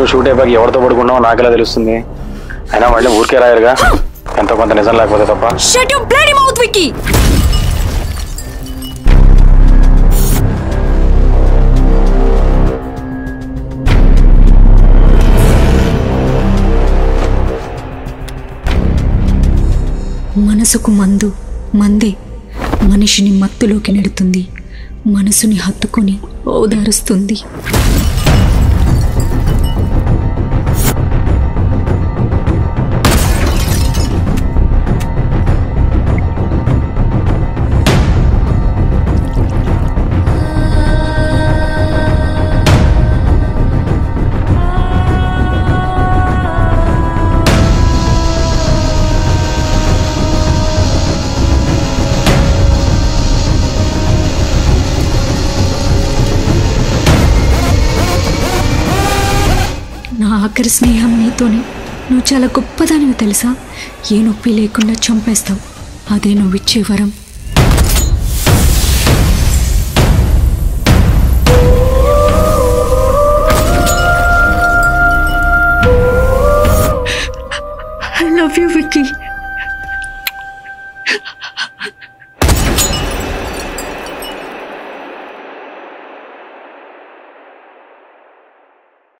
shoot అయిపోయి ఎవరితో పడుకున్నావు నాకెలా తెలుస్తుంది అయినా మళ్ళీ ఊరికే రాయరుగా ఎంతో కొంత నిజం లేకపోతే తప్ప shut your bloody mouth Vicky మనసుకు మందు మందే మనిషిని మత్తులోకి నెడుతుంది మనసుని హత్తుకొని ఓదారుస్తుంది నా ఆఖరి స్నేహం నీతోనే నువ్వు చాలా గొప్పదానివి తెలుసా ఏ నొప్పి లేకుండా చంపేస్తావు అదే నువ్వు ఇచ్చే వరం ఐ లవ్ యూ విక్కీ